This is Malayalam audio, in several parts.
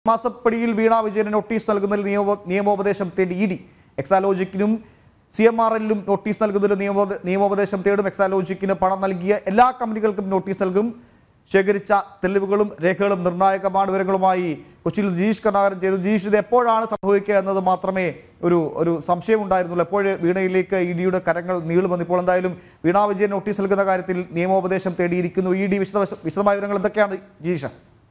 മാസപ്പടിയിൽ വീണ വിജയന് നോട്ടീസ് നൽകുന്നതിൽ നിയമോ നിയമോപദേശം തേടി ഇ ഡി എക്സാലോജിക്കിനും സി എം ആർ എല്ലിനും നോട്ടീസ് നൽകുന്നതിൽ നിയമോ നിയമോപദേശം തേടും എക്സാലോജിക്കിന് പണം നൽകിയ എല്ലാ കമ്പനികൾക്കും നോട്ടീസ് നൽകും ശേഖരിച്ച തെളിവുകളും രേഖകളും നിർണായകമാണ് വിവരങ്ങളുമായി കൊച്ചിയിൽ ജീഷ് കർണാകരൻ ചെയ്തു ജീഷ് ഇത് എപ്പോഴാണ് സംഭവിക്കുക എന്നത് മാത്രമേ ഒരു ഒരു സംശയം ഉണ്ടായിരുന്നുള്ളൂ എപ്പോൾ വീണയിലേക്ക് ഇ ഡിയുടെ കരങ്ങൾ നീളുമെന്ന് ഇപ്പോൾ എന്തായാലും വീണ വിജയൻ നോട്ടീസ് നൽകുന്ന കാര്യത്തിൽ നിയമോപദേശം തേടിയിരിക്കുന്നു ഇ ഡി വിശദ വിശദമായ വിവരങ്ങൾ എന്തൊക്കെയാണ് ജീഷ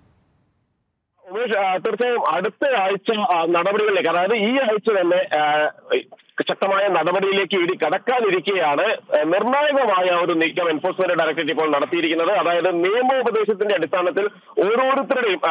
ഉമേഷ് ആ, തീർച്ചയായും അടുത്ത ആഴ്ച ആ, നടപടികളിലേക്ക് അതായത് ഈ ആഴ്ച തന്നെ ആ, ശക്തമായ നടപടിയിലേക്ക് ഇടി കടക്കാനിരിക്കെയാണ് ആ, നിർണായകമായ ഒരു നീക്കം എൻഫോഴ്സ്മെന്റ് ഡയറക്ടറേറ്റ് ഇപ്പോൾ നടത്തിയിരിക്കുന്നത് അതായത് നിയമോപദേശത്തിന്റെ അടിസ്ഥാനത്തിൽ ഓരോരുത്തരുടെയും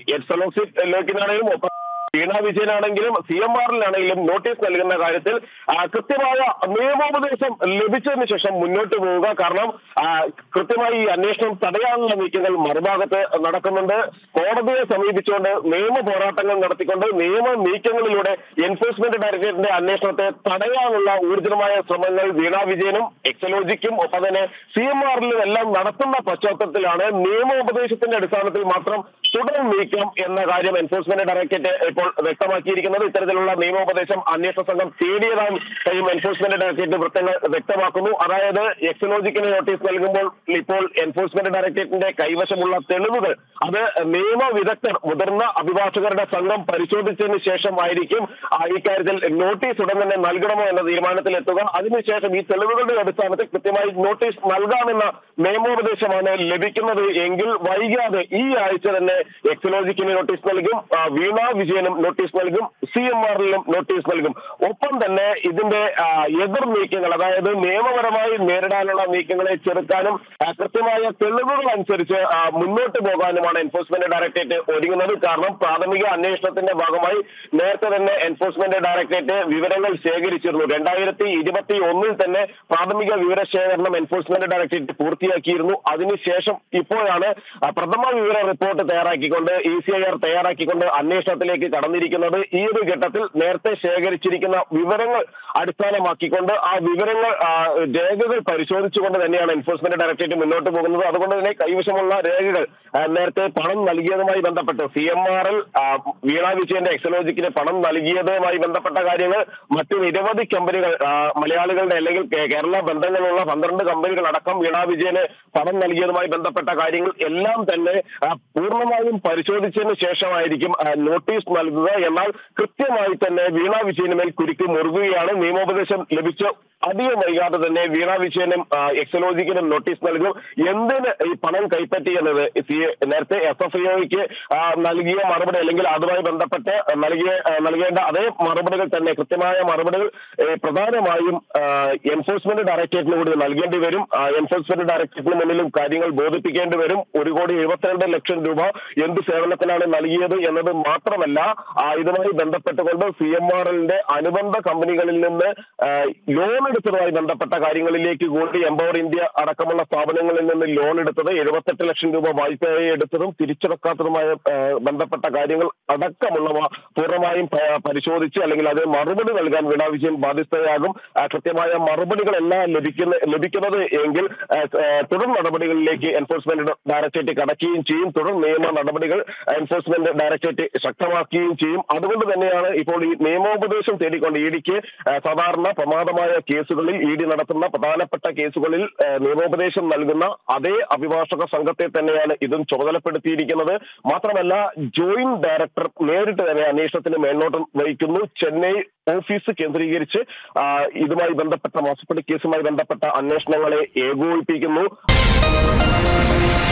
എക്സലോസിലേക്കിനാണെങ്കിലും ഒപ്പം വീണ വിജയനാണെങ്കിലും സി എം ആറിലാണെങ്കിലും നോട്ടീസ് നൽകുന്ന കാര്യത്തിൽ ആ, കൃത്യമായ നിയമോപദേശം ലഭിച്ചതിന് ശേഷം മുന്നോട്ട് പോവുക കാരണം ആ, കൃത്യമായി ഈ അന്വേഷണം തടയാനുള്ള നീക്കങ്ങൾ മറുഭാഗത്ത് നടക്കുന്നുണ്ട് കോടതിയെ സമീപിച്ചുകൊണ്ട് നിയമ പോരാട്ടങ്ങൾ നടത്തിക്കൊണ്ട് നിയമ നീക്കങ്ങളിലൂടെ എൻഫോഴ്സ്മെന്റ് ഡയറക്ടറേറ്റിന്റെ അന്വേഷണത്തെ തടയാനുള്ള ഊർജിതമായ ശ്രമങ്ങൾ വീണ വിജയനും എക്സലോജിക്കും ഒപ്പം തന്നെ സി എം ആറിലും എല്ലാം നടത്തുന്ന പശ്ചാത്തലത്തിലാണ് നിയമോപദേശത്തിന്റെ അടിസ്ഥാനത്തിൽ മാത്രം തുടർ നീക്കം എന്ന കാര്യം എൻഫോഴ്സ്മെന്റ് ഡയറക്ടറേറ്റ് ഇപ്പോൾ വ്യക്തമാക്കിയിരിക്കുന്നത് ഇത്തരത്തിലുള്ള നിയമോപദേശം അന്വേഷണ സംഘം തേടിയതായും കഴിയും എൻഫോഴ്സ്മെന്റ് ഡയറക്ടറേറ്റ് വൃത്തങ്ങൾ വ്യക്തമാക്കുന്നു അതായത് എക്സലോജിക്കിന് നോട്ടീസ് നൽകുമ്പോൾ ഇപ്പോൾ എൻഫോഴ്സ്മെന്റ് ഡയറക്ടറേറ്റിന്റെ കൈവശമുള്ള തെളിവുകൾ അത് നിയമ വിദഗ്ധർ മുതിർന്ന അഭിഭാഷകരുടെ സംഘം പരിശോധിച്ചതിന് ശേഷമായിരിക്കും ആ, ഇക്കാര്യത്തിൽ നോട്ടീസ് ഉടൻ തന്നെ നൽകണമോ എന്ന തീരുമാനത്തിൽ എത്തുക അതിനുശേഷം ഈ തെളിവുകളുടെ അടിസ്ഥാനത്തിൽ കൃത്യമായി നോട്ടീസ് നൽകാമെന്ന നിയമോപദേശമാണ് ലഭിക്കുന്നത് എങ്കിൽ വൈകാതെ ഈ ആഴ്ച തന്നെ എക്സലോജിക്കിന് നോട്ടീസ് നൽകും ആ, വീണ വിജയനും നോട്ടീസ് നൽകും സി എം ആറിലും നോട്ടീസ് നൽകും ഒപ്പം തന്നെ ഇതിന്റെ ആ, എതിർ നീക്കങ്ങൾ അതായത് നിയമപരമായി നേരിടാനുള്ള നീക്കങ്ങളെ ചെറുക്കാനും ആ, കൃത്യമായ തെളിവുകൾ അനുസരിച്ച് ആ, മുന്നോട്ട് പോകാനുമാണ് എൻഫോഴ്സ്മെന്റ് ഡയറക്ടറേറ്റ് ഒരുങ്ങുന്നത് കാരണം പ്രാഥമിക അന്വേഷണത്തിന്റെ ഭാഗമായി നേരത്തെ തന്നെ എൻഫോഴ്സ്മെന്റ് ഡയറക്ടറേറ്റ് വിവരങ്ങൾ ശേഖരിച്ചിരുന്നു രണ്ടായിരത്തി ഇരുപത്തി ഒന്നിൽ തന്നെ പ്രാഥമിക വിവരശേഖരണം എൻഫോഴ്സ്മെന്റ് ഡയറക്ടറേറ്റ് പൂർത്തിയാക്കിയിരുന്നു അതിനുശേഷം ഇപ്പോഴാണ് ആ, പ്രഥമ വിവര റിപ്പോർട്ട് തയ്യാറാക്കിക്കൊണ്ട് ഇ സി ഐ ആർ തയ്യാറാക്കിക്കൊണ്ട് അന്വേഷണത്തിലേക്ക് കടന്നിരിക്കുന്നത് ഈ ഒരു ഘട്ടത്തിൽ നേരത്തെ ശേഖരിച്ചിരിക്കുന്ന വിവരങ്ങൾ അടിസ്ഥാനമാക്കിക്കൊണ്ട് ആ വിവരങ്ങൾ ആ, രേഖകൾ പരിശോധിച്ചുകൊണ്ട് തന്നെയാണ് എൻഫോഴ്സ്മെന്റ് ഡയറക്ടറേറ്റ് മുന്നോട്ട് പോകുന്നത് അതുകൊണ്ട് തന്നെ കൈവശമുള്ള രേഖകൾ ആ, നേരത്തെ പണം നൽകിയതുമായി ബന്ധപ്പെട്ട് C M R L Veena വിജയന്റെ എക്സലോജിക്കിന് പണം നൽകിയതുമായി ബന്ധപ്പെട്ട കാര്യങ്ങൾ മറ്റു നിരവധി കമ്പനികൾ ആ, മലയാളികളുടെ അല്ലെങ്കിൽ കേ- കേരള ബന്ധങ്ങളുള്ള പന്ത്രണ്ട് കമ്പനികൾ അടക്കം വീണ വിജയന് പണം നൽകിയതുമായി ബന്ധപ്പെട്ട കാര്യങ്ങൾ എല്ലാം തന്നെ ആ, പൂർണ്ണമായും പരിശോധിച്ചതിന് ശേഷമായിരിക്കും ആ, നോട്ടീസ് നൽകുക എന്നാൽ കൃത്യമായി തന്നെ വീണ വിജയന് മേൽ കുരുക്ക് മുറുകുകയാണ് നിയമോപദേശം ലഭിച്ച അധികം വൈകാതെ തന്നെ വീണ വിജയനും ആ, എക്സലോജിക്കിനും നോട്ടീസ് നൽകും എന്തിന് ഈ പണം കൈപ്പറ്റി എന്നത് സി- നേരത്തെ എസ് എഫ് ഐക്ക് നൽകിയ മറുപടി അല്ലെങ്കിൽ അതുമായി ബന്ധപ്പെട്ട് നൽകിയ ആ, നൽകേണ്ട അതേ മറുപടികൾ തന്നെ കൃത്യമായ മറുപടികൾ ഏ, പ്രധാനമായും എൻഫോഴ്സ്മെന്റ് ഡയറക്ടറേറ്റിന് കൂടി നൽകേണ്ടി വരും ആ, എൻഫോഴ്സ്മെന്റ് ഡയറക്ടറേറ്റിന് മുന്നിലും കാര്യങ്ങൾ ബോധിപ്പിക്കേണ്ടി വരും ഒരു കോടി എഴുപത്തിരണ്ട് ലക്ഷം രൂപ എന്ത് സേവനത്തിനാണ് നൽകിയത് എന്നത് മാത്രമല്ല ആ, ഇതുമായി ബന്ധപ്പെട്ടുകൊണ്ട് സി എം ആർ എല്ലിന്റെ അനുബന്ധ കമ്പനികളിൽ നിന്ന് ആ, ലോൺ എടുത്തതുമായി ബന്ധപ്പെട്ട കാര്യങ്ങളിലേക്ക് കൂടി എംപവർ ഇന്ത്യ അടക്കമുള്ള സ്ഥാപനങ്ങളിൽ നിന്ന് ലോൺ എടുത്തത് എഴുപത്തെട്ട് ലക്ഷം രൂപ വായ്പയായി എടുത്തതും തിരിച്ചടക്കാത്തതുമായ ആ, ബന്ധപ്പെട്ട കാര്യങ്ങൾ അടക്കമുള്ളവ പൂർണ്ണമായും പ- പരിശോധിച്ച് അല്ലെങ്കിൽ അത് മറുപടി നൽകാൻ വീണ വിജയൻ ബാധ്യസ്ഥയാകും ആ, കൃത്യമായ മറുപടികളെല്ലാം ലഭിക്കുന്ന ലഭിക്കുന്നത് എങ്കിൽ ആ, ആ, തുടർ നടപടികളിലേക്ക് എൻഫോഴ്സ്മെന്റ് ഡയറക്ടറേറ്റ് കടക്കുകയും ചെയ്യും തുടർ നിയമ നടപടികൾ എൻഫോഴ്സ്മെന്റ് ഡയറക്ടറേറ്റ് ശക്തമാക്കുകയും ചെയ്യും അതുകൊണ്ട് തന്നെയാണ് ഇപ്പോൾ ഈ നിയമോപദേശം തേടിക്കൊണ്ട് ഇ ഡിക്ക് സാധാരണ പ്രമാദമായ കേസുകളിൽ ഇ ഡി നടത്തുന്ന പ്രധാനപ്പെട്ട കേസുകളിൽ ആ, നിയമോപദേശം നൽകുന്ന അതേ അഭിഭാഷക സംഘത്തെ തന്നെയാണ് ഇതും ചുമതലപ്പെടുത്തിയിരിക്കുന്നത് മാത്രമല്ല ജോയിന്റ് ഡയറക്ടർ നേരിട്ട് തന്നെ അന്വേഷണത്തിന് മേൽനോട്ടം വഹിക്കുന്നു ചെന്നൈ ഓഫീസ് കേന്ദ്രീകരിച്ച് ആ, ഇതുമായി ബന്ധപ്പെട്ട മാസപ്പടി കേസുമായി ബന്ധപ്പെട്ട അന്വേഷണങ്ങളെ ഏകോപിപ്പിക്കുന്നു